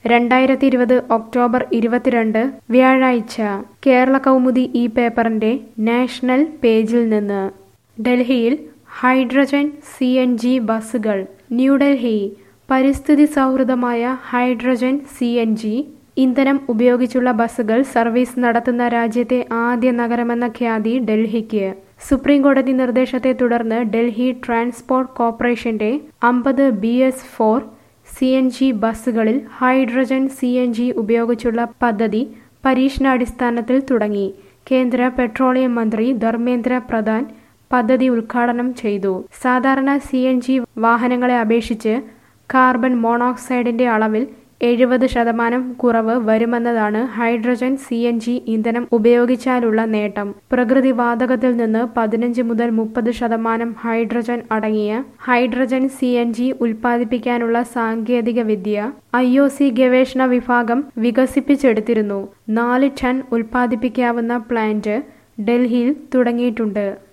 രണ്ടായിരത്തി ഇരുപത് ഒക്ടോബർ ഇരുപത്തിരണ്ട് വ്യാഴാഴ്ച കേരള കൗമുദി ഈ പേപ്പറിന്റെ നാഷണൽ പേജിൽ നിന്ന് ഡൽഹിയിൽ ഹൈഡ്രജൻ സി എൻ ജി ബസ്സുകൾ ന്യൂഡൽഹി പരിസ്ഥിതി സൗഹൃദമായ ഹൈഡ്രജൻ സി എൻ ജി ഇന്ധനം ഉപയോഗിച്ചുള്ള ബസ്സുകൾ സർവീസ് നടത്തുന്ന രാജ്യത്തെ ആദ്യ നഗരമെന്ന ഖ്യാതി ഡൽഹിക്ക് സുപ്രീം കോടതി നിർദ്ദേശത്തെ തുടർന്ന് ഡൽഹി ട്രാൻസ്പോർട്ട് കോർപ്പറേഷന്റെ അമ്പത് B S four C N G ബസ്സുകളിൽ ഹൈഡ്രജൻ സി എൻ ജി ഉപയോഗിച്ചുള്ള പദ്ധതി പരീക്ഷണാടിസ്ഥാനത്തിൽ തുടങ്ങി കേന്ദ്ര പെട്രോളിയം മന്ത്രി ധർമ്മേന്ദ്ര പ്രധാൻ പദ്ധതി ഉദ്ഘാടനം ചെയ്തു സാധാരണ സി എൻ ജി വാഹനങ്ങളെ അപേക്ഷിച്ച് കാർബൺ മോണോക്സൈഡിന്റെ അളവിൽ എഴുപത് ശതമാനം കുറവ് വരുമെന്നതാണ് ഹൈഡ്രജൻ സി എൻ ജി ഇന്ധനം ഉപയോഗിച്ചാലുള്ള നേട്ടം പ്രകൃതി വാതകത്തിൽ നിന്ന് പതിനഞ്ച് മുതൽ മുപ്പത് ശതമാനം ഹൈഡ്രജൻ അടങ്ങിയ ഹൈഡ്രജൻ സി എൻ ജി ഉൽപ്പാദിപ്പിക്കാനുള്ള സാങ്കേതിക വിദ്യ ഐ ഒ സി ഗവേഷണ വിഭാഗം വികസിപ്പിച്ചെടുത്തിരുന്നു നാല് ടൺ ഉൽപ്പാദിപ്പിക്കാവുന്ന പ്ലാന്റ് ഡൽഹിയിൽ തുടങ്ങിയിട്ടുണ്ട്